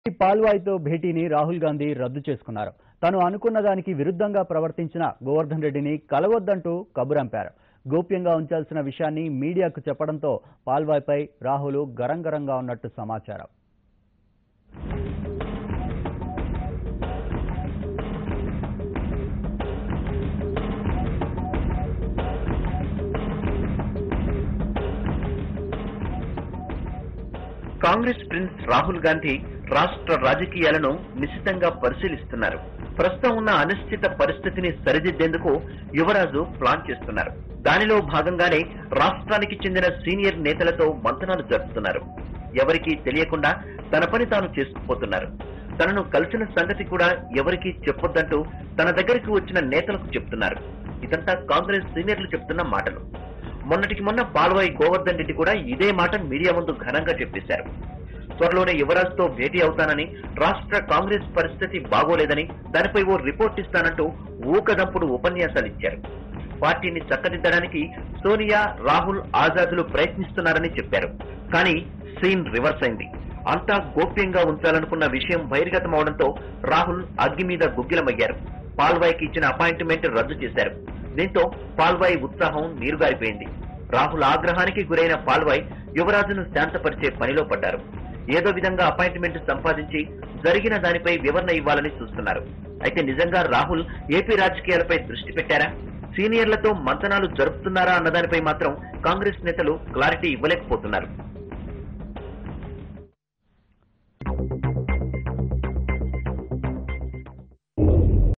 పాల్వాయ్తో భేటీని రాహుల్ గాంధీ రద్దు చేసుకున్నారు తను అనుకున్న దానికి విరుద్ధంగా ప్రవర్తించిన గోవర్ధన్ రెడ్డిని కలవద్దంటూ కబురంపారు గోప్యంగా ఉంచాల్సిన విషయాన్ని మీడియాకు చెప్పడంతో పాల్వాయ్పై రాహుల్ గరంగరంగా ఉన్నట్టు సమాచారం కాంగ్రెస్ ప్రిన్స్ రాహుల్ గాంధీ రాష్ట్ర రాజకీయాలను నిశితంగా పరిశీలిస్తున్నారు ప్రస్తుతం ఉన్న అనిశ్చిత పరిస్థితిని సరిదిద్దేందుకు యువరాజు ప్లాన్ చేస్తున్నారు దానిలో భాగంగానే రాష్ట్రానికి చెందిన సీనియర్ నేతలతో మంతనాలు జరుపుతున్నారు ఎవరికీ తెలియకుండా తన పని తాను చేసుకుపోతున్నారు తనను కలిసిన సంగతి కూడా ఎవరికీ చెప్పొద్దంటూ తన దగ్గరికి వచ్చిన నేతలకు చెప్తున్నారు ఇదంతా కాంగ్రెస్ సీనియర్లు చెప్తున్న మాటలు మొన్నటికి మొన్న పాల్వాయి గోవర్ధన్ రెడ్డి కూడా ఇదే మాట మీడియా ముందు ఘనంగా చెప్పేశారు త్వరలోనే యువరాజ్తో భేటీ అవుతానని రాష్ట్ర కాంగ్రెస్ పరిస్థితి బాగోలేదని దానిపై ఓ రిపోర్ట్ ఇస్తానంటూ ఊకదంపుడు ఉపన్యాసాలు ఇచ్చారు పార్టీని చక్కదిద్దడానికి సోనియా రాహుల్ ఆజాద్లు ప్రయత్నిస్తున్నారని చెప్పారు కానీ సీన్ రివర్స్ అయింది అంతా గోప్యంగా ఉంచాలనుకున్న విషయం బహిర్గతమవడంతో రాహుల్ అగ్గి మీద గుగ్గిలమయ్యారు పాల్వాయికి ఇచ్చిన అపాయింట్మెంట్ రద్దు చేశారు దీంతో పాల్వాయి ఉత్సాహం నీరుగారిపోయింది రాహుల్ ఆగ్రహానికి గురైన పాల్వాయ్ యువరాజును శాంతపరిచే పనిలో పడ్డారు ఏదో విధంగా అపాయింట్మెంట్ సంపాదించి జరిగిన దానిపై వివరణ ఇవ్వాలని చూస్తున్నారు అయితే నిజంగా రాహుల్ ఏపీ రాజకీయాలపై దృష్టి పెట్టారా సీనియర్లతో మంతనాలు జరుపుతున్నారా అన్నదానిపై మాత్రం కాంగ్రెస్ నేతలు క్లారిటీ ఇవ్వలేకపోతున్నారు